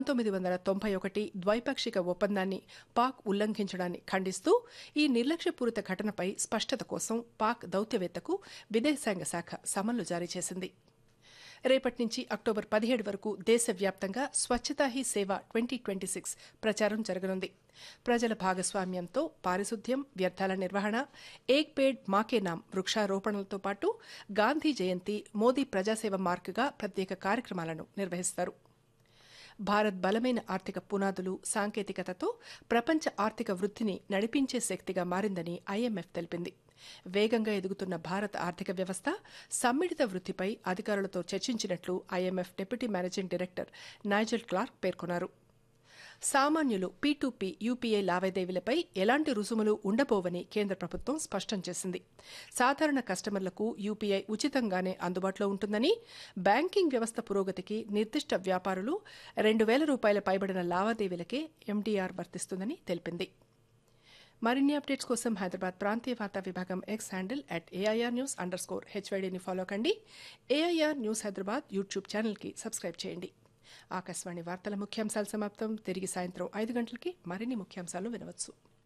పంతొమ్మిది వందల తొంభై ఒకటి ద్వైపాక్షిక ఒప్పందాన్ని పాక్ ఉల్లంఘించడాన్ని ఖండిస్తూ ఈ నిర్లక్ష్యపూరిత ఘటనపై స్పష్టత కోసం పాక్ దౌత్యవేత్తకు విదేశాంగ శాఖ సమన్లు జారీ చేసింది రేపటి నుంచి అక్టోబర్ పదిహేడు వరకు దేశవ్యాప్తంగా Swachhata Hi Seva twenty twenty six ప్రచారం జరగనుంది ప్రజల భాగస్వామ్యంతో పారిశుద్ధ్యం వ్యర్థాల నిర్వహణ ఏక్ పేడ్ మాకే నామ్ వృక్షారోపణలతో పాటు గాంధీ జయంతి మోదీ ప్రజాసేవ మార్కుగా ప్రత్యేక కార్యక్రమాలను నిర్వహిస్తారు భారత్ బలమైన ఆర్థిక పునాదులు సాంకేతికతతో ప్రపంచ ఆర్థిక వృద్ధిని నడిపించే శక్తిగా మారిందని ఐఎంఎఫ్ తెలిపింది వేగంగా ఎదుగుతున్న భారత ఆర్థిక వ్యవస్థ సమ్మిళిత వృద్ధిపై అధికారులతో చర్చించినట్లు IMF deputy managing director Nigel Clarke పేర్కొన్నారు సామాన్యులు పీ యూపీఐ లావాదేవీలపై ఎలాంటి రుసుములు ఉండబోవని కేంద్ర ప్రభుత్వం స్పష్టం చేసింది సాధారణ కస్టమర్లకు యూపీఐ ఉచితంగానే అందుబాటులో ఉంటుందని బ్యాంకింగ్ వ్యవస్థ పురోగతికి నిర్దిష్ట వ్యాపారులు రెండు వేల రూపాయల పైబడిన లావాదేవీలకే ఎండీఆర్ వర్తిస్తుందని తెలిపింది మరిన్ని అప్డేట్స్ కోసం హైదరాబాద్ ప్రాంతీయ వార్తా విభాగం X handle at AIR news underscore హెచ్వైడీని ఫాలో కండి ఏఐఆర్ న్యూస్ హైదరాబాద్ యూట్యూబ్ ఛానల్కి సబ్స్క్రైబ్ చేయండి ఆకాశవాణి వార్తల ముఖ్యాంశాలు సమాప్తం తిరిగి సాయంత్రం ఐదు గంటలకి మరిన్ని ముఖ్యాంశాలు వినవచ్చు